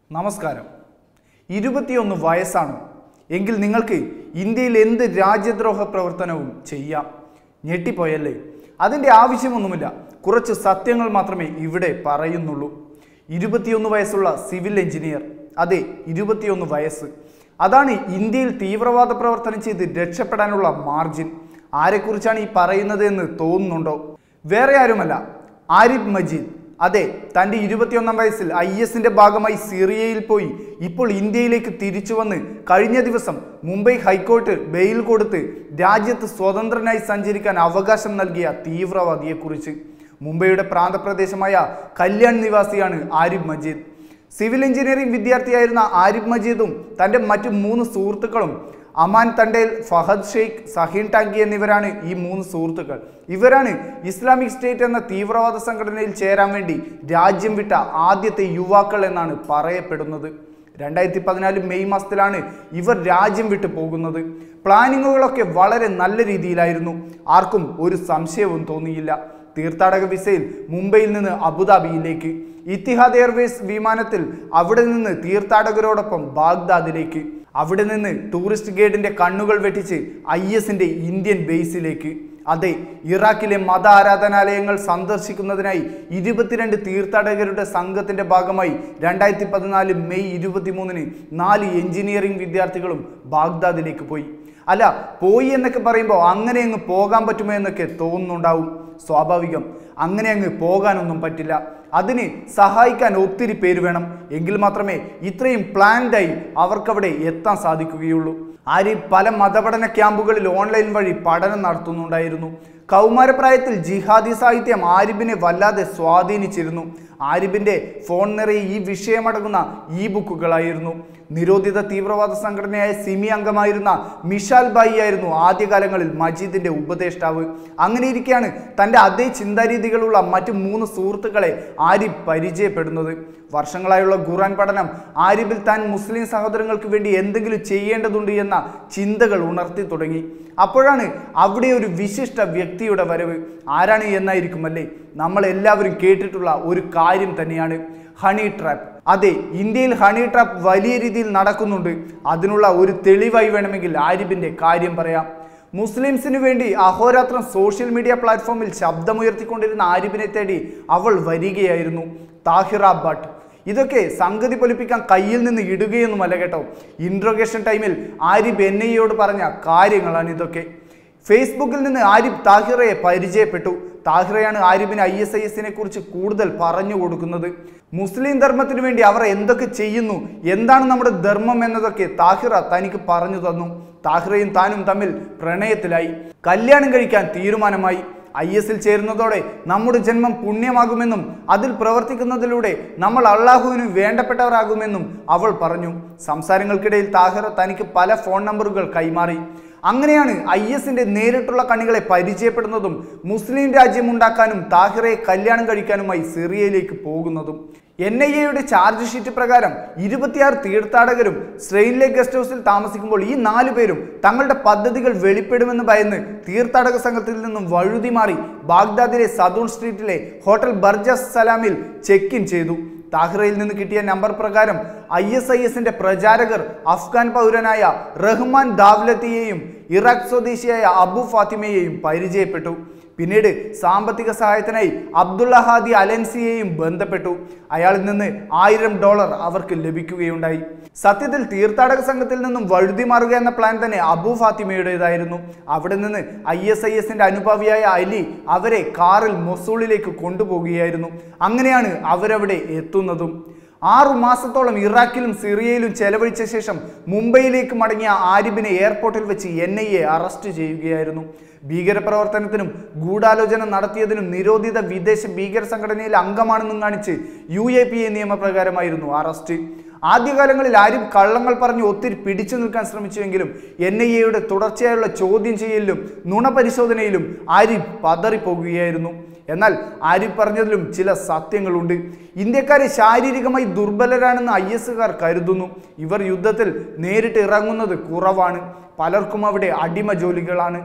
നമസ്കാരം ഇരുപത്തിയൊന്ന് വയസ്സാണ് എങ്കിൽ നിങ്ങൾക്ക് ഇന്ത്യയിൽ എന്ത് രാജ്യദ്രോഹ പ്രവർത്തനവും ചെയ്യാം ഞെട്ടിപ്പോയല്ലേ അതിൻ്റെ ആവശ്യമൊന്നുമില്ല കുറച്ച് സത്യങ്ങൾ മാത്രമേ ഇവിടെ പറയുന്നുള്ളൂ ഇരുപത്തിയൊന്ന് വയസ്സുള്ള സിവിൽ എഞ്ചിനീയർ അതെ ഇരുപത്തിയൊന്ന് വയസ്സ് അതാണ് ഇന്ത്യയിൽ തീവ്രവാദ പ്രവർത്തനം ചെയ്ത് രക്ഷപ്പെടാനുള്ള മാർജിൻ ആരെക്കുറിച്ചാണ് ഈ പറയുന്നത് എന്ന് തോന്നുന്നുണ്ടോ വേറെ ആരുമല്ല ആരിഫ് മജീദ് അതെ തൻ്റെ ഇരുപത്തിയൊന്നാം വയസ്സിൽ ഐ എസിന്റെ ഭാഗമായി സിറിയയിൽ പോയി ഇപ്പോൾ ഇന്ത്യയിലേക്ക് തിരിച്ചു വന്ന് കഴിഞ്ഞ ദിവസം മുംബൈ ഹൈക്കോർട്ട് ബെയിൽ കൊടുത്ത് രാജ്യത്ത് സ്വതന്ത്രനായി സഞ്ചരിക്കാൻ അവകാശം നൽകിയ തീവ്രവാദിയെക്കുറിച്ച് മുംബൈയുടെ പ്രാന്തപ്രദേശമായ കല്യാൺ നിവാസിയാണ് ആരിഫ് മജീദ് സിവിൽ എഞ്ചിനീയറിംഗ് വിദ്യാർത്ഥിയായിരുന്ന ആരിഫ് മജീദും തൻ്റെ മറ്റു മൂന്ന് സുഹൃത്തുക്കളും അമാൻ തണ്ടേൽ ഫഹദ് ഷെയ്ഖ് സഹീൻ ടാങ്കി എന്നിവരാണ് ഈ മൂന്ന് സുഹൃത്തുക്കൾ ഇവരാണ് ഇസ്ലാമിക് സ്റ്റേറ്റ് എന്ന തീവ്രവാദ സംഘടനയിൽ ചേരാൻ വേണ്ടി രാജ്യം വിട്ട ആദ്യത്തെ യുവാക്കൾ എന്നാണ് പറയപ്പെടുന്നത് രണ്ടായിരത്തി പതിനാല് മെയ് മാസത്തിലാണ് ഇവർ രാജ്യം വിട്ടു പോകുന്നത് പ്ലാനിങ്ങുകളൊക്കെ വളരെ നല്ല രീതിയിലായിരുന്നു ആർക്കും ഒരു സംശയവും തോന്നിയില്ല തീർത്ഥാടക വിസയിൽ മുംബൈയിൽ നിന്ന് അബുദാബിയിലേക്ക് ഇത്തിഹാദ് എയർവേസ് വിമാനത്തിൽ അവിടെ നിന്ന് തീർത്ഥാടകരോടൊപ്പം ബാഗ്ദാദിലേക്ക് അവിടെ നിന്ന് ടൂറിസ്റ്റ് ഗൈഡിന്റെ കണ്ണുകൾ വെട്ടിച്ച് ഐ എസിന്റെ ഇന്ത്യൻ ബേസിലേക്ക് അതെ ഇറാഖിലെ മത ആരാധനാലയങ്ങൾ സന്ദർശിക്കുന്നതിനായി ഇരുപത്തിരണ്ട് തീർത്ഥാടകരുടെ സംഘത്തിന്റെ ഭാഗമായി രണ്ടായിരത്തി പതിനാല് മെയ് ഇരുപത്തിമൂന്നിന് നാല് എഞ്ചിനീയറിംഗ് വിദ്യാർത്ഥികളും ബാഗ്ദാദിലേക്ക് പോയി അല്ല പോയി എന്നൊക്കെ പറയുമ്പോൾ അങ്ങനെ അങ്ങ് പോകാൻ പറ്റുമോ എന്നൊക്കെ തോന്നുന്നുണ്ടാവും സ്വാഭാവികം അങ്ങനെ അങ്ങ് പോകാനൊന്നും പറ്റില്ല അതിന് സഹായിക്കാൻ ഒത്തിരി പേര് വേണം എങ്കിൽ മാത്രമേ ഇത്രയും പ്ലാൻഡായി അവർക്കവിടെ എത്താൻ സാധിക്കുകയുള്ളൂ ആരിഫ് പല മതപഠന ക്യാമ്പുകളിൽ ഓൺലൈൻ വഴി പഠനം നടത്തുന്നുണ്ടായിരുന്നു കൗമാരപ്രായത്തിൽ ജിഹാദി സാഹിത്യം ആരിബിനെ വല്ലാതെ സ്വാധീനിച്ചിരുന്നു ആരിബിന്റെ ഫോൺ നിറയെ ഈ വിഷയമടങ്ങുന്ന ഇ ബുക്കുകളായിരുന്നു നിരോധിത തീവ്രവാദ സംഘടനയായ സിമി അംഗമായിരുന്ന മിഷാൽ ബായി ആയിരുന്നു ആദ്യകാലങ്ങളിൽ മജീദിന്റെ ഉപദേഷ്ടാവ് അങ്ങനെ ഇരിക്കെയാണ് തൻ്റെ അതേ ചിന്താരീതികളുള്ള മറ്റു മൂന്ന് സുഹൃത്തുക്കളെ ആരിഫ് പരിചയപ്പെടുന്നത് വർഷങ്ങളായുള്ള ഖുറാൻ പഠനം ആരിഫിൽ താൻ മുസ്ലിം സഹോദരങ്ങൾക്ക് വേണ്ടി എന്തെങ്കിലും ചെയ്യേണ്ടതുണ്ട് എന്ന ചിന്തകൾ ഉണർത്തി തുടങ്ങി അപ്പോഴാണ് അവിടെ ഒരു വിശിഷ്ട വ്യക്തിയുടെ വരവ് ആരാണ് എന്നായിരിക്കും അല്ലേ നമ്മൾ എല്ലാവരും കേട്ടിട്ടുള്ള ഒരു കാര്യം തന്നെയാണ് ഹണി ട്രാപ്പ് അതെ ഇന്ത്യയിൽ ഹണി ട്രാപ്പ് വലിയ രീതിയിൽ നടക്കുന്നുണ്ട് അതിനുള്ള ഒരു തെളിവായി വേണമെങ്കിൽ ആരിഫിന്റെ കാര്യം പറയാം മുസ്ലിംസിന് വേണ്ടി അഹോരാത്രം സോഷ്യൽ മീഡിയ പ്ലാറ്റ്ഫോമിൽ ശബ്ദമുയർത്തിക്കൊണ്ടിരുന്ന ആരിഫിനെ തേടി അവൾ വരികയായിരുന്നു താഹിറ ഭട്ട് ഇതൊക്കെ സംഗതി പൊലിപ്പിക്കാൻ കയ്യിൽ നിന്ന് ഇടുകയൊന്നുമല്ല കേട്ടോ ഇൻട്രോഗേഷൻ ടൈമിൽ ആരിഫ് എൻ ഐയോട് പറഞ്ഞ കാര്യങ്ങളാണ് ഇതൊക്കെ ഫേസ്ബുക്കിൽ നിന്ന് ആരിഫ് താഹിറയെ പരിചയപ്പെട്ടു താഹിറയാണ് ആരിഫിന് ഐ എസ് ഐ എസിനെ കുറിച്ച് കൂടുതൽ പറഞ്ഞു കൊടുക്കുന്നത് മുസ്ലിം ധർമ്മത്തിന് വേണ്ടി അവർ എന്തൊക്കെ ചെയ്യുന്നു എന്താണ് നമ്മുടെ ധർമ്മം എന്നതൊക്കെ താഹിറ തനിക്ക് പറഞ്ഞു തന്നു താഹിറയും താനും തമ്മിൽ പ്രണയത്തിലായി കല്യാണം കഴിക്കാൻ തീരുമാനമായി ഐ എസിൽ ചേരുന്നതോടെ നമ്മുടെ ജന്മം പുണ്യമാകുമെന്നും അതിൽ പ്രവർത്തിക്കുന്നതിലൂടെ നമ്മൾ അള്ളാഹുവിന് വേണ്ടപ്പെട്ടവരാകുമെന്നും അവൾ പറഞ്ഞു സംസാരങ്ങൾക്കിടയിൽ താഹിറ തനിക്ക് പല ഫോൺ നമ്പറുകൾ കൈമാറി അങ്ങനെയാണ് ഐ എസിന്റെ നേരിട്ടുള്ള കണികളെ പരിചയപ്പെടുന്നതും മുസ്ലിം രാജ്യമുണ്ടാക്കാനും താഹിറയെ കല്യാണം കഴിക്കാനുമായി സിറിയയിലേക്ക് പോകുന്നതും എൻ ഐ എയുടെ ചാർജ് ഷീറ്റ് പ്രകാരം ഇരുപത്തിയാറ് തീർത്ഥാടകരും സ്ട്രെയിനിലെ ഗസ്റ്റ് ഹൗസിൽ താമസിക്കുമ്പോൾ ഈ നാലു പേരും തങ്ങളുടെ പദ്ധതികൾ വെളിപ്പെടുമെന്ന് ഭയന്ന് തീർത്ഥാടക സംഘത്തിൽ നിന്നും വഴുതി മാറി ബാഗ്ദാദിലെ സദൂൺ സ്ട്രീറ്റിലെ ഹോട്ടൽ ബർജസ് സലാമിൽ ചെക്ക് ഇൻ ചെയ്തു താഹിറയിൽ നിന്ന് കിട്ടിയ നമ്പർ പ്രകാരം ഐ എസ് ഐ എസിന്റെ പ്രചാരകർ അഫ്ഗാൻ പൗരനായ റഹ്മാൻ ദാവ്ലത്തിയെയും ഇറാഖ് സ്വദേശിയായ അബു ഫാത്തിമയെയും പരിചയപ്പെട്ടു പിന്നീട് സാമ്പത്തിക സഹായത്തിനായി അബ്ദുള്ള ഹാദി അലൻസിയെയും ബന്ധപ്പെട്ടു അയാളിൽ നിന്ന് ആയിരം ഡോളർ അവർക്ക് ലഭിക്കുകയുണ്ടായി സത്യത്തിൽ തീർത്ഥാടക സംഘത്തിൽ നിന്നും വഴുതി മാറുക എന്ന പ്ലാൻ തന്നെ അബു ഫാത്തിമയുടേതായിരുന്നു അവിടെ നിന്ന് ഐ എസ് ഐ എസിന്റെ അനുഭാവിയായ അലി അവരെ കാറിൽ മൊസൂളിലേക്ക് കൊണ്ടുപോകുകയായിരുന്നു അങ്ങനെയാണ് അവരവിടെ എത്തുന്നതും ആറു മാസത്തോളം ഇറാഖിലും സിറിയയിലും ചെലവഴിച്ച ശേഷം മുംബൈയിലേക്ക് മടങ്ങിയ ആരിബിനെ എയർപോർട്ടിൽ വെച്ച് എൻ ഐ എ അറസ്റ്റ് ചെയ്യുകയായിരുന്നു ഭീകരപ്രവർത്തനത്തിനും ഗൂഢാലോചന നടത്തിയതിനും നിരോധിത വിദേശ ഭീകര സംഘടനയിലെ അംഗമാണെന്നും കാണിച്ച് യു എ പി എ നിയമപ്രകാരമായിരുന്നു അറസ്റ്റ് ആദ്യകാലങ്ങളിൽ ആരും കള്ളങ്ങൾ പറഞ്ഞ് ഒത്തിരി പിടിച്ചു നിൽക്കാൻ ശ്രമിച്ചുവെങ്കിലും എൻ ഐ എയുടെ തുടർച്ചയായുള്ള ചോദ്യം ചെയ്യലിലും നുണ പരിശോധനയിലും ആരിഫ് പതറിപ്പോകുകയായിരുന്നു എന്നാൽ ആരിഫ് പറഞ്ഞതിലും ചില സത്യങ്ങളുണ്ട് ഇന്ത്യക്കാരെ ശാരീരികമായി ദുർബലരാണെന്ന് ഐ എസുകാർ കരുതുന്നു ഇവർ യുദ്ധത്തിൽ നേരിട്ട് ഇറങ്ങുന്നത് കുറവാണ് പലർക്കും അവിടെ അടിമ ജോലികളാണ്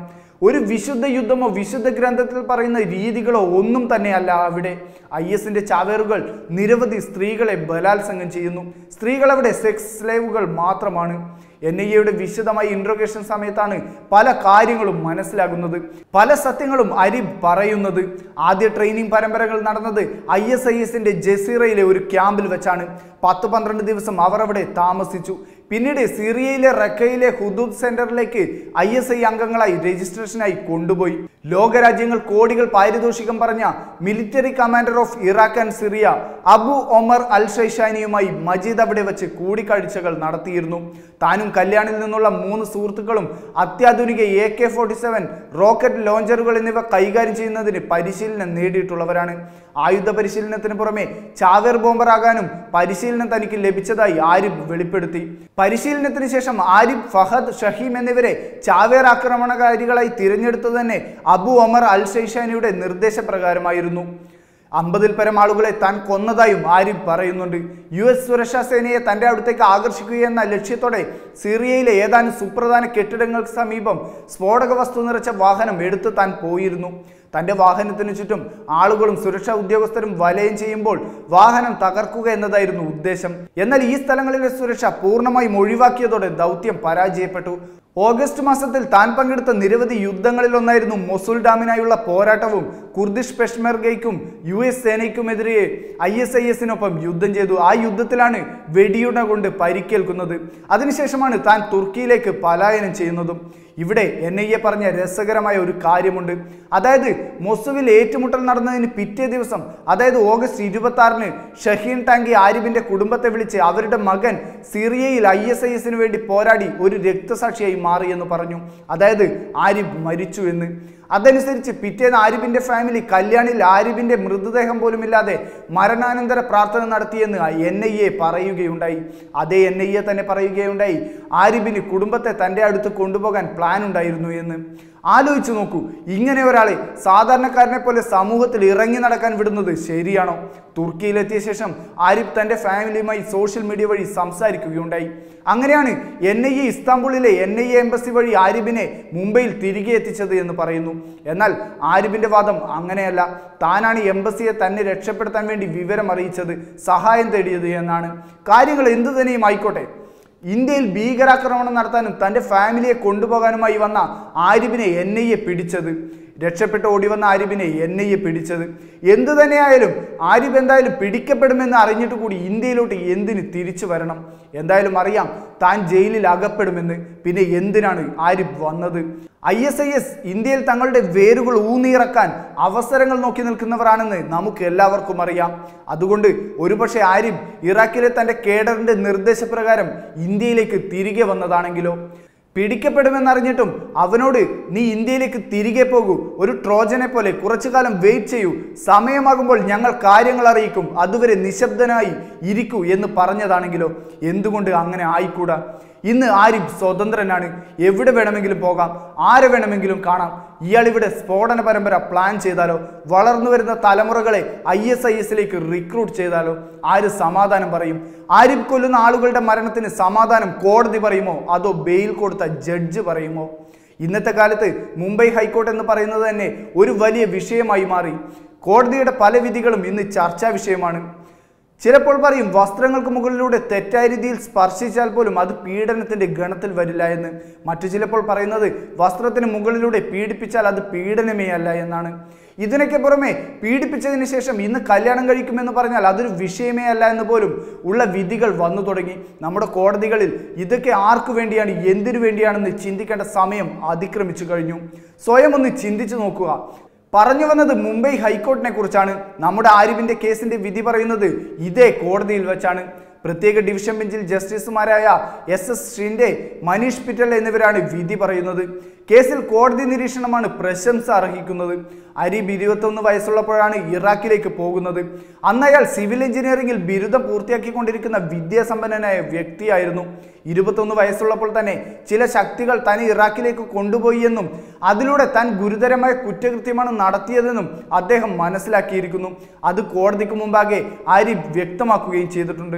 ഒരു വിശുദ്ധ യുദ്ധമോ വിശുദ്ധ ഗ്രന്ഥത്തിൽ പറയുന്ന രീതികളോ ഒന്നും തന്നെയല്ല അവിടെ ഐ എസിന്റെ ചാവേറുകൾ നിരവധി സ്ത്രീകളെ ബലാത്സംഗം ചെയ്യുന്നു സ്ത്രീകൾ അവിടെ സെക്സ് സ്ലേവുകൾ മാത്രമാണ് എൻ ഐ എയുടെ വിശദമായ ഇൻട്രോഗേഷൻ സമയത്താണ് പല കാര്യങ്ങളും മനസ്സിലാകുന്നത് പല സത്യങ്ങളും അരിബ് പറയുന്നത് ആദ്യ ട്രെയിനിങ് പരമ്പരകൾ നടന്നത് ഐ എസ് ഐ എസിന്റെ ജസീറയിലെ ഒരു ക്യാമ്പിൽ വെച്ചാണ് പത്ത് പന്ത്രണ്ട് ദിവസം അവർ അവിടെ താമസിച്ചു പിന്നീട് സിറിയയിലെ റക്കയിലെ ഹുദൂദ് സെന്ററിലേക്ക് ഐ എസ് ഐ അംഗങ്ങളായി രജിസ്ട്രേഷനായി കൊണ്ടുപോയി ലോകരാജ്യങ്ങൾ കോടികൾ പാരിതോഷികം പറഞ്ഞ military commander of Iraq and Syria Abu Omar al ഷൈഷാനിയുമായി മജീദ് അവിടെ വെച്ച് കൂടിക്കാഴ്ചകൾ നടത്തിയിരുന്നു താനും കല്യാണിൽ നിന്നുള്ള മൂന്ന് സുഹൃത്തുക്കളും അത്യാധുനിക A K forty seven rocket ലോഞ്ചറുകൾ എന്നിവ കൈകാര്യം ചെയ്യുന്നതിന് പരിശീലനം നേടിയിട്ടുള്ളവരാണ് ആയുധ പരിശീലനത്തിന് പുറമെ ചാവേർ ബോംബറാകാനും പരിശീലനം തനിക്ക് ലഭിച്ചതായി ആരിഫ് വെളിപ്പെടുത്തി പരിശീലനത്തിന് ശേഷം ആരിഫ് ഫഹദ് ഷഹീം എന്നിവരെ ചാവേർ ആക്രമണകാരികളായി തിരഞ്ഞെടുത്തത് തന്നെ അബു ഒമർ അൽ ഷൈഷാനിയുടെ നിർദ്ദേശപ്രകാരമായിരുന്നു അമ്പതിൽ പരം ആളുകളെ താൻ കൊന്നതായും ആരിഫ് പറയുന്നുണ്ട് യു എസ് സുരക്ഷാ സേനയെ തന്റെ അടുത്തേക്ക് ആകർഷിക്കുകയെന്ന ലക്ഷ്യത്തോടെ സിറിയയിലെ ഏതാനും സുപ്രധാന കെട്ടിടങ്ങൾക്ക് സമീപം സ്ഫോടക വസ്തു നിറച്ച വാഹനം എടുത്ത് താൻ പോയിരുന്നു തന്റെ വാഹനത്തിന് ചുറ്റും ആളുകളും സുരക്ഷാ ഉദ്യോഗസ്ഥരും വലയം ചെയ്യുമ്പോൾ വാഹനം തകർക്കുക എന്നതായിരുന്നു ഉദ്ദേശം എന്നാൽ ഈ സ്ഥലങ്ങളിലെ സുരക്ഷ പൂർണ്ണമായും ഒഴിവാക്കിയതോടെ ദൗത്യം പരാജയപ്പെട്ടു ഓഗസ്റ്റ് മാസത്തിൽ താൻ പങ്കെടുത്ത നിരവധി യുദ്ധങ്ങളിൽ ഒന്നായിരുന്നു മൊസുൽ ഡാമിനായുള്ള പോരാട്ടവും കുർദിഷ് പെഷ്മർഗയ്ക്കും യു എസ് സേനയ്ക്കുമെതിരെ ഐ എസ് ഐ എസിനൊപ്പം യുദ്ധം ചെയ്തു ആ യുദ്ധത്തിലാണ് വെടിയുണ കൊണ്ട് പരിക്കേൽക്കുന്നത് അതിനുശേഷമാണ് താൻ തുർക്കിയിലേക്ക് പലായനം ചെയ്യുന്നതും ഇവിടെ എൻ ഐ എ പറഞ്ഞ രസകരമായ ഒരു കാര്യമുണ്ട് അതായത് മൊസുവിൽ ഏറ്റുമുട്ടൽ നടന്നതിന് പിറ്റേ ദിവസം അതായത് ഓഗസ്റ്റ് ഇരുപത്തി ആറിന് ഷഹീൻ ടാങ്കി ആരിബിന്റെ കുടുംബത്തെ വിളിച്ച് അവരുടെ മകൻ സിറിയയിൽ ഐ എസ് ഐ എസിന് വേണ്ടി പോരാടി ഒരു രക്തസാക്ഷിയായി മാറിയെന്ന് പറഞ്ഞു അതായത് ആരിബ് മരിച്ചു എന്ന് അതനുസരിച്ച് പിറ്റേന്ന് ആരിബിന്റെ ഫാമിലി കല്യാണിൽ ആരിബിന്റെ മൃതദേഹം പോലുമില്ലാതെ മരണാനന്തര പ്രാർത്ഥന നടത്തിയെന്ന് എൻ ഐ എ പറയുകയുണ്ടായി അതേ എൻ ഐ എ തന്നെ പറയുകയുണ്ടായി ആരിബിന് കുടുംബത്തെ തൻ്റെ അടുത്ത് കൊണ്ടുപോകാൻ പ്ലാൻ ഉണ്ടായിരുന്നു എന്ന് ആലോചിച്ചു നോക്കൂ ഇങ്ങനെ ഒരാളെ സാധാരണക്കാരനെ പോലെ സമൂഹത്തിൽ ഇറങ്ങി നടക്കാൻ വിടുന്നത് ശരിയാണോ തുർക്കിയിലെത്തിയ ശേഷം ആരിഫ് തൻ്റെ ഫാമിലിയുമായി സോഷ്യൽ മീഡിയ വഴി സംസാരിക്കുകയുണ്ടായി അങ്ങനെയാണ് എൻ ഐ എ ഇസ്താംബുളിലെ എൻ ഐ എ എംബസി വഴി ആരിബിനെ മുംബൈയിൽ തിരികെ എത്തിച്ചത് എന്ന് പറയുന്നു എന്നാൽ ആരിബിന്റെ വാദം അങ്ങനെയല്ല താനാണ് എംബസിയെ തന്നെ രക്ഷപ്പെടുത്താൻ വേണ്ടി വിവരം അറിയിച്ചത് സഹായം തേടിയത് എന്നാണ് കാര്യങ്ങൾ എന്തു തന്നെയും ആയിക്കോട്ടെ ഇന്ത്യയിൽ ഭീകരാക്രമണം നടത്താനും തൻ്റെ ഫാമിലിയെ കൊണ്ടുപോകാനുമായി വന്ന ആരിബിനെ എൻ ഐ എ പിടിച്ചത് രക്ഷപ്പെട്ട് ഓടി വന്ന ആരിബിനെ എൻ ഐ എ പിടിച്ചത് എന്തു തന്നെയായാലും ആരിബ് എന്തായാലും പിടിക്കപ്പെടുമെന്ന് അറിഞ്ഞിട്ട് കൂടി ഇന്ത്യയിലോട്ട് എന്തിന് തിരിച്ചു വരണം എന്തായാലും അറിയാം താൻ ജയിലിൽ അകപ്പെടുമെന്ന് പിന്നെ എന്തിനാണ് ആരിബ് വന്നത് ഐ എസ് ഐ എസ് ഇന്ത്യയിൽ തങ്ങളുടെ വേരുകൾ ഊന്നിയിറക്കാൻ അവസരങ്ങൾ നോക്കി നിൽക്കുന്നവരാണെന്ന് നമുക്ക് എല്ലാവർക്കും അറിയാം അതുകൊണ്ട് ഒരുപക്ഷെ ആരിഫ് ഇറാഖിലെ തൻ്റെ കേഡറിന്റെ നിർദ്ദേശപ്രകാരം ഇന്ത്യയിലേക്ക് തിരികെ വന്നതാണെങ്കിലോ പിടിക്കപ്പെടുമെന്നറിഞ്ഞിട്ടും അവനോട് നീ ഇന്ത്യയിലേക്ക് തിരികെ പോകൂ ഒരു ട്രോജനെ പോലെ കുറച്ചു കാലം വെയിറ്റ് ചെയ്യൂ സമയമാകുമ്പോൾ ഞങ്ങൾ കാര്യങ്ങൾ അറിയിക്കും അതുവരെ നിശബ്ദനായി ഇരിക്കൂ എന്ന് പറഞ്ഞതാണെങ്കിലോ എന്തുകൊണ്ട് അങ്ങനെ ആയിക്കൂടാ ഇന്ന് ആരിഫ് സ്വതന്ത്രനാണ് എവിടെ വേണമെങ്കിലും പോകാം ആരെ വേണമെങ്കിലും കാണാം ഇയാൾ ഇവിടെ സ്ഫോടന പരമ്പര പ്ലാൻ ചെയ്താലോ വളർന്നു വരുന്ന തലമുറകളെ ഐ എസ് ഐ എസിലേക്ക് റിക്രൂട്ട് ചെയ്താലോ ആര് സമാധാനം പറയും ആരിഫ് കൊല്ലുന്ന ആളുകളുടെ മരണത്തിന് സമാധാനം കോടതി പറയുമോ അതോ ബെയിൽ കൊടുത്ത ജഡ്ജ് പറയുമോ ഇന്നത്തെ കാലത്ത് മുംബൈ ഹൈക്കോർട്ട് എന്ന് പറയുന്നത് തന്നെ ഒരു വലിയ വിഷയമായി മാറി കോടതിയുടെ പല വിധികളും ഇന്ന് ചർച്ചാ വിഷയമാണ് ചിലപ്പോൾ പറയും വസ്ത്രങ്ങൾക്ക് മുകളിലൂടെ തെറ്റായ രീതിയിൽ സ്പർശിച്ചാൽ പോലും അത് പീഡനത്തിന്റെ ഗണത്തിൽ വരില്ല എന്ന് മറ്റു ചിലപ്പോൾ പറയുന്നത് വസ്ത്രത്തിന് മുകളിലൂടെ പീഡിപ്പിച്ചാൽ അത് പീഡനമേ അല്ല എന്നാണ് ഇതിനൊക്കെ പുറമെ പീഡിപ്പിച്ചതിന് ശേഷം ഇന്ന് കല്യാണം കഴിക്കുമെന്ന് പറഞ്ഞാൽ അതൊരു വിഷയമേ അല്ല എന്ന് പോലും ഉള്ള വിധികൾ വന്നു തുടങ്ങി നമ്മുടെ കോടതികളിൽ ഇതൊക്കെ ആർക്കു വേണ്ടിയാണ് എന്തിനു വേണ്ടിയാണെന്ന് ചിന്തിക്കേണ്ട സമയം അതിക്രമിച്ചു കഴിഞ്ഞു സ്വയം ഒന്ന് ചിന്തിച്ചു നോക്കുക പറഞ്ഞു വന്നത് മുംബൈ ഹൈക്കോർട്ടിനെ കുറിച്ചാണ് നമ്മുടെ ആരിഫിന്റെ കേസിന്റെ വിധി പറയുന്നത് ഇതേ കോടതിയിൽ വെച്ചാണ് പ്രത്യേക ഡിവിഷൻ ബെഞ്ചിൽ ജസ്റ്റിസുമാരായ എസ് എസ് ഷിൻഡെ മനീഷ് പിറ്റൽ എന്നിവരാണ് വിധി പറയുന്നത് കേസിൽ കോടതി നിരീക്ഷണമാണ് പ്രശംസ അർഹിക്കുന്നത് അരീബ് ഇരുപത്തൊന്ന് വയസ്സുള്ളപ്പോഴാണ് ഇറാഖിലേക്ക് പോകുന്നത് അന്ന് അയാൾ സിവിൽ എഞ്ചിനീയറിംഗിൽ ബിരുദം പൂർത്തിയാക്കിക്കൊണ്ടിരിക്കുന്ന വിദ്യാസമ്പന്നനായ വ്യക്തിയായിരുന്നു ഇരുപത്തൊന്ന് വയസ്സുള്ളപ്പോൾ തന്നെ ചില ശക്തികൾ തന്നെ ഇറാഖിലേക്ക് കൊണ്ടുപോയി എന്നും അതിലൂടെ താൻ ഗുരുതരമായ കുറ്റകൃത്യമാണ് നടത്തിയതെന്നും അദ്ദേഹം മനസ്സിലാക്കിയിരിക്കുന്നു അത് കോടതിക്ക് മുമ്പാകെ ആരിഫ് വ്യക്തമാക്കുകയും ചെയ്തിട്ടുണ്ട്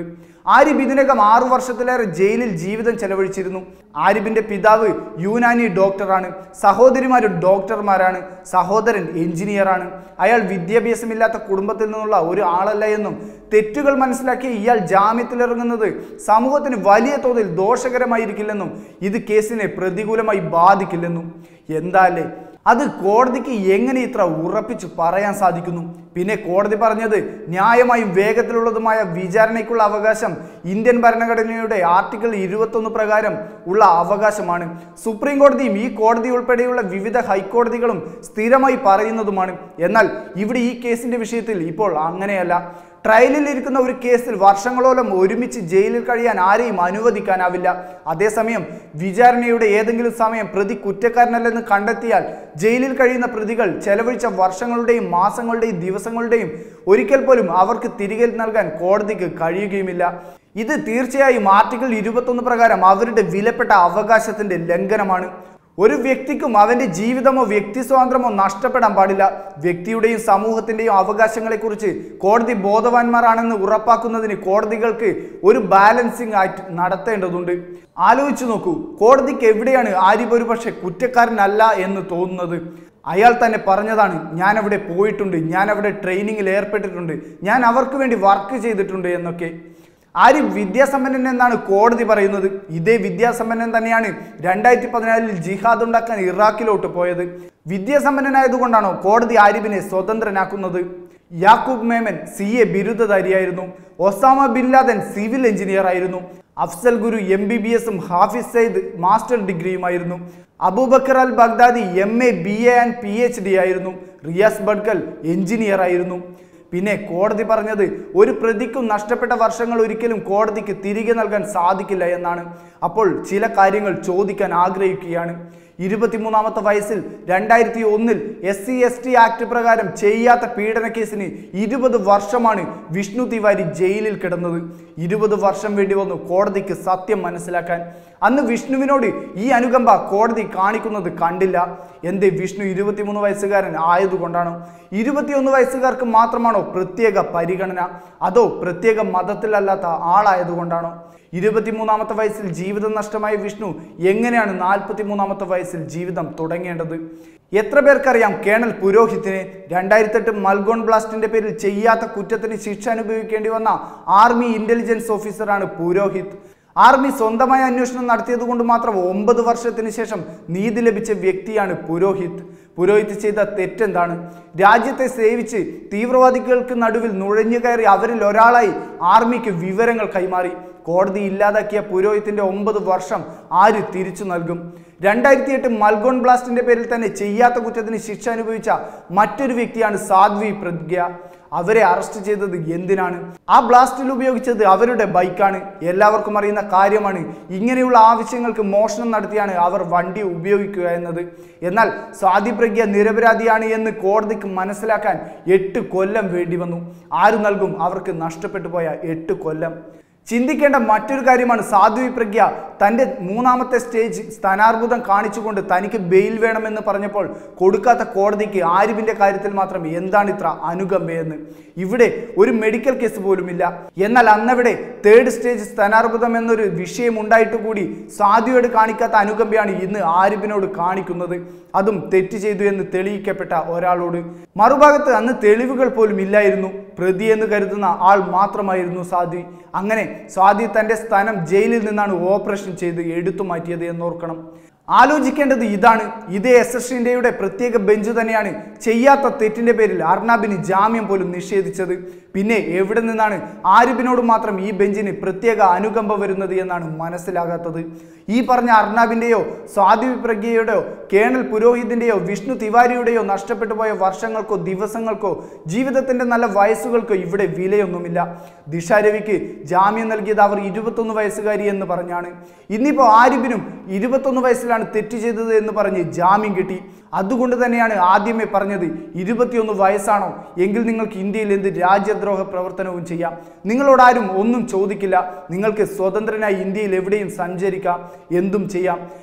ആരിബ് ഇതിനകം ആറു വർഷത്തിലേറെ ജയിലിൽ ജീവിതം ചെലവഴിച്ചിരുന്നു ആരിബിന്റെ പിതാവ് യൂനാനി ഡോക്ടറാണ് സഹോദരിമാരും ഡോക്ടർമാരാണ് സഹോദരൻ എഞ്ചിനീയറാണ് അയാൾ വിദ്യാഭ്യാസമില്ലാത്ത കുടുംബത്തിൽ നിന്നുള്ള ഒരു ആളല്ല എന്നും തെറ്റുകൾ മനസ്സിലാക്കി ഇയാൾ ജാമ്യത്തിലിറങ്ങുന്നത് സമൂഹത്തിന് വലിയ തോതിൽ ദോഷകരമായിരിക്കില്ലെന്നും ഇത് കേസിനെ പ്രതികൂലമായി ബാധിക്കില്ലെന്നും എന്താല്ലേ അത് കോടതിക്ക് എങ്ങനെ ഇത്ര ഉറപ്പിച്ചു പറയാൻ സാധിക്കുന്നു പിന്നെ കോടതി പറഞ്ഞത് ന്യായമായും വേഗത്തിലുള്ളതുമായ വിചാരണയ്ക്കുള്ള അവകാശം ഇന്ത്യൻ ഭരണഘടനയുടെ ആർട്ടിക്കിൾ ഇരുപത്തൊന്ന് പ്രകാരം ഉള്ള അവകാശമാണ് സുപ്രീം കോടതിയും ഈ കോടതി ഉൾപ്പെടെയുള്ള വിവിധ ഹൈക്കോടതികളും സ്ഥിരമായി പറയുന്നതുമാണ് എന്നാൽ ഇവിടെ ഈ കേസിന്റെ വിഷയത്തിൽ ഇപ്പോൾ അങ്ങനെയല്ല ട്രയലിൽ ഇരിക്കുന്ന ഒരു കേസിൽ വർഷങ്ങളോളം ഒരുമിച്ച് ജയിലിൽ കഴിയാൻ ആരെയും അനുവദിക്കാനാവില്ല അതേസമയം വിചാരണയുടെ ഏതെങ്കിലും സമയം പ്രതി കുറ്റക്കാരനല്ലെന്ന് കണ്ടെത്തിയാൽ ജയിലിൽ കഴിയുന്ന പ്രതികൾ ചെലവഴിച്ച വർഷങ്ങളുടെയും മാസങ്ങളുടെയും ദിവസങ്ങളുടെയും ഒരിക്കൽ പോലും അവർക്ക് തിരികെ നൽകാൻ കോടതിക്ക് കഴിയുകയുമില്ല ഇത് തീർച്ചയായും ആർട്ടിക്കിൾ ഇരുപത്തൊന്ന് പ്രകാരം അവരുടെ വിലപ്പെട്ട അവകാശത്തിന്റെ ലംഘനമാണ് ഒരു വ്യക്തിക്കും അവന്റെ ജീവിതമോ വ്യക്തി സ്വാതന്ത്ര്യമോ നഷ്ടപ്പെടാൻ പാടില്ല വ്യക്തിയുടെയും സമൂഹത്തിന്റെയും അവകാശങ്ങളെക്കുറിച്ച് കോടതി ബോധവാന്മാരാണെന്ന് ഉറപ്പാക്കുന്നതിന് കോടതികൾക്ക് ഒരു ബാലൻസിംഗ് ആക്ട് നടത്തേണ്ടതുണ്ട് ആലോചിച്ചു നോക്കൂ കോടതിക്ക് എവിടെയാണ് ആരിഫ് ഒരുപക്ഷെ കുറ്റക്കാരനല്ല എന്ന് തോന്നുന്നത് അയാൾ തന്നെ പറഞ്ഞതാണ് ഞാൻ അവിടെ പോയിട്ടുണ്ട് ഞാൻ അവിടെ ട്രെയിനിങ്ങിൽ ഏർപ്പെട്ടിട്ടുണ്ട് ഞാൻ അവർക്ക് വേണ്ടി വർക്ക് ചെയ്തിട്ടുണ്ട് എന്നൊക്കെ ആര് വിദ്യാസമ്പന്നൻ എന്നാണ് കോടതി പറയുന്നത് ഇതേ വിദ്യാസമ്പന്നൻ തന്നെയാണ് രണ്ടായിരത്തി പതിനാലിൽ ജിഹാദ് ഉണ്ടാക്കാൻ ഇറാഖിലോട്ട് പോയത് വിദ്യാസമ്പന്നനായതുകൊണ്ടാണോ കോടതി ആരിഫിനെ സ്വതന്ത്രനാക്കുന്നത് യാക്കൂബ് മേമൻ സി എ ബിരുദധാരിയായിരുന്നു Osama bin Laden civil engineer ആയിരുന്നു Afzal Guru M B B എസും ഹാഫിസ് സയ്യിദ് മാസ്റ്റർ ഡിഗ്രിയുമായിരുന്നു Abu Bakr al Baghdadi M A B A and P H D ആയിരുന്നു റിയാസ് ബഡ്കൽ എഞ്ചിനീയർ ആയിരുന്നു പിന്നെ കോടതി പറഞ്ഞത് ഒരു പ്രതിക്കും നഷ്ടപ്പെട്ട വർഷങ്ങൾ ഒരിക്കലും കോടതിക്ക് തിരികെ നൽകാൻ സാധിക്കില്ല എന്നാണ് അപ്പോൾ ചില കാര്യങ്ങൾ ചോദിക്കാൻ ആഗ്രഹിക്കുകയാണ് ഇരുപത്തിമൂന്നാമത്തെ വയസ്സിൽ രണ്ടായിരത്തി ഒന്നിൽ S C S T act പ്രകാരം ചെയ്യാത്ത പീഡന കേസിന് ഇരുപത് വർഷമാണ് വിഷ്ണു തിവാരി ജയിലിൽ കിടന്നത് ഇരുപത് വർഷം വേണ്ടി വന്നു കോടതിക്ക് സത്യം മനസ്സിലാക്കാൻ അന്ന് വിഷ്ണുവിനോട് ഈ അനുകമ്പ കോടതി കാണിക്കുന്നത് കണ്ടില്ല എന്തേ വിഷ്ണു ഇരുപത്തിമൂന്ന് വയസ്സുകാരൻ ആയതുകൊണ്ടാണോ ഇരുപത്തിയൊന്ന് വയസ്സുകാർക്ക് മാത്രമാണോ പ്രത്യേക പരിഗണന അതോ പ്രത്യേക മതത്തിലല്ലാത്ത ആളായതുകൊണ്ടാണോ ഇരുപത്തിമൂന്നാമത്തെ വയസ്സിൽ ജീവിതം നഷ്ടമായ വിഷ്ണു എങ്ങനെയാണ് നാൽപ്പത്തിമൂന്നാമത്തെ വയസ്സിൽ ജീവിതം തുടങ്ങേണ്ടത് എത്ര പേർക്കറിയാം കേണൽ പുരോഹിത്തിനെ രണ്ടായിരത്തെട്ട് മൽഗോൺ ബ്ലാസ്റ്റിന്റെ പേരിൽ ചെയ്യാത്ത കുറ്റത്തിന് ശിക്ഷ അനുഭവിക്കേണ്ടി വന്ന ആർമി ഇന്റലിജൻസ് ഓഫീസറാണ് പുരോഹിത് ആർമി സ്വന്തമായ അന്വേഷണം നടത്തിയത് കൊണ്ട് മാത്രം ഒമ്പത് വർഷത്തിന് ശേഷം നീതി ലഭിച്ച വ്യക്തിയാണ് പുരോഹിത് പുരോഹിത് ചെയ്ത തെറ്റെന്താണ് രാജ്യത്തെ സേവിച്ച് തീവ്രവാദികൾക്ക് നടുവിൽ നുഴഞ്ഞു കയറി അവരിൽ ഒരാളായി ആർമിക്ക് വിവരങ്ങൾ കൈമാറി കോടതി ഇല്ലാതാക്കിയ പുരോഹിത്തിന്റെ ഒമ്പത് വർഷം ആര് തിരിച്ചു നൽകും രണ്ടായിരത്തി എട്ട് മൽഗോൺ ബ്ലാസ്റ്റിന്റെ പേരിൽ തന്നെ ചെയ്യാത്ത കുറ്റത്തിന് ശിക്ഷ അനുഭവിച്ച മറ്റൊരു വ്യക്തിയാണ് സാധ്വി പ്രജ്ഞ അവരെ അറസ്റ്റ് ചെയ്തത് എന്തിനാണ് ആ ബ്ലാസ്റ്റിൽ ഉപയോഗിച്ചത് അവരുടെ ബൈക്കാണ് എല്ലാവർക്കും അറിയുന്ന കാര്യമാണ് ഇങ്ങനെയുള്ള ആവശ്യങ്ങൾക്ക് മോഷണം നടത്തിയാണ് അവർ വണ്ടി ഉപയോഗിക്കുക എന്നത് എന്നാൽ സ്വാതി പ്രജ്ഞ നിരപരാധിയാണ് എന്ന് കോടതിക്ക് മനസ്സിലാക്കാൻ എട്ട് കൊല്ലം വേണ്ടി വന്നു ആര് നൽകും അവർക്ക് നഷ്ടപ്പെട്ടു പോയ എട്ട് കൊല്ലം ചിന്തിക്കേണ്ട മറ്റൊരു കാര്യമാണ് സാധ്വി പ്രജ്ഞ തൻ്റെ മൂന്നാമത്തെ സ്റ്റേജ് സ്ഥാനാർബുദം കാണിച്ചുകൊണ്ട് തനിക്ക് ബെയിൽ വേണമെന്ന് പറഞ്ഞപ്പോൾ കൊടുക്കാത്ത കോടതിക്ക് ആരിഫിന്റെ കാര്യത്തിൽ മാത്രം എന്താണ് ഇത്ര അനുകമ്പയെന്ന് ഇവിടെ ഒരു മെഡിക്കൽ കേസ് പോലുമില്ല എന്നാൽ അന്നവിടെ തേർഡ് സ്റ്റേജ് സ്ഥാനാർബുദം എന്നൊരു വിഷയം ഉണ്ടായിട്ട് കൂടി സാധ്വയോട് കാണിക്കാത്ത അനുകമ്പയാണ് ഇന്ന് ആരിഫിനോട് കാണിക്കുന്നത് അതും തെറ്റ് ചെയ്തു എന്ന് തെളിയിക്കപ്പെട്ട ഒരാളോട് മറുഭാഗത്ത് അന്ന് തെളിവുകൾ പോലും ഇല്ലായിരുന്നു പ്രതി എന്ന് കരുതുന്ന ആൾ മാത്രമായിരുന്നു സാധ്വി അങ്ങനെ സ്വാതി തന്റെ സ്ഥാനം ജയിലിൽ നിന്നാണ് ഓപ്പറേഷൻ ചെയ്ത് എടുത്തു മാറ്റിയത് എന്നോർക്കണം ആലോചിക്കേണ്ടത് ഇതാണ് ഇതേ എസ് എസ് ഇന്ത്യയുടെ പ്രത്യേക ബെഞ്ച് തന്നെയാണ് ചെയ്യാത്ത തെറ്റിന്റെ പേരിൽ അർണാബിന് ജാമ്യം പോലും നിഷേധിച്ചത് പിന്നെ എവിടെ നിന്നാണ് ആരിഫിനോട് മാത്രം ഈ ബെഞ്ചിന് പ്രത്യേക അനുകമ്പ വരുന്നത് എന്നാണ് മനസ്സിലാകാത്തത് ഈ പറഞ്ഞ അർണാബിന്റെയോ സ്വാതി പ്രജ്ഞയുടെയോ കേണൽ പുരോഹിതിന്റെയോ വിഷ്ണു തിവാരിയുടെയോ നഷ്ടപ്പെട്ടു പോയ വർഷങ്ങൾക്കോ ദിവസങ്ങൾക്കോ ജീവിതത്തിന്റെ നല്ല വയസ്സുകൾക്കോ ഇവിടെ വിലയൊന്നുമില്ല ദിശ രവിക്ക് ജാമ്യം നൽകിയത് അവർ ഇരുപത്തൊന്ന് വയസ്സുകാരി എന്ന് പറഞ്ഞാണ് ഇന്നിപ്പോൾ ആരിഫിനും ഇരുപത്തൊന്ന് വയസ്സിലാണ് തെറ്റ് ചെയ്തത് എന്ന് പറഞ്ഞ് ജാമ്യം കിട്ടി അതുകൊണ്ട് തന്നെയാണ് ആദ്യമേ പറഞ്ഞത് ഇരുപത്തിയൊന്ന് വയസ്സാണോ എങ്കിൽ നിങ്ങൾക്ക് ഇന്ത്യയിൽ എന്ത് രാജ്യദ്രോഹ പ്രവർത്തനവും ചെയ്യാം നിങ്ങളോടാരും ഒന്നും ചോദിക്കില്ല നിങ്ങൾക്ക് സ്വതന്ത്രനായി ഇന്ത്യയിൽ എവിടെയും സഞ്ചരിക്കാം എന്തും ചെയ്യാം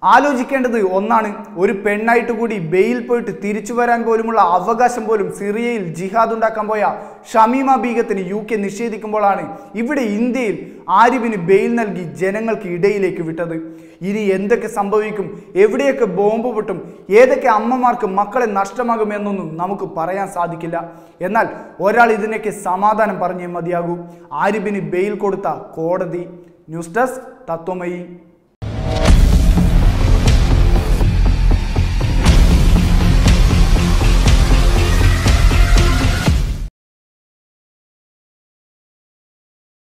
ആലോചിക്കേണ്ടത് ഒന്നാണ് ഒരു പെണ്ണായിട്ട് കൂടി ബെയിൽ പോയിട്ട് തിരിച്ചു വരാൻ പോലുമുള്ള അവകാശം പോലും സിറിയയിൽ ജിഹാദ് ഉണ്ടാക്കാൻ പോയ ഷമീമ ബീഗത്തിന് യു കെ നിഷേധിക്കുമ്പോഴാണ് ഇവിടെ ഇന്ത്യയിൽ ആരിഫിന് ബെയിൽ നൽകി ജനങ്ങൾക്ക് ഇടയിലേക്ക് വിട്ടത് ഇനി എന്തൊക്കെ സംഭവിക്കും എവിടെയൊക്കെ ബോംബ് പൊട്ടും ഏതൊക്കെ അമ്മമാർക്ക് മക്കളെ നഷ്ടമാകുമെന്നൊന്നും നമുക്ക് പറയാൻ സാധിക്കില്ല എന്നാൽ ഒരാൾ ഇതിനൊക്കെ സമാധാനം പറഞ്ഞേ മതിയാകൂ ആരിഫിന് ബെയിൽ കൊടുത്ത കോടതി ന്യൂസ് ഡെസ്ക് തത്വമയി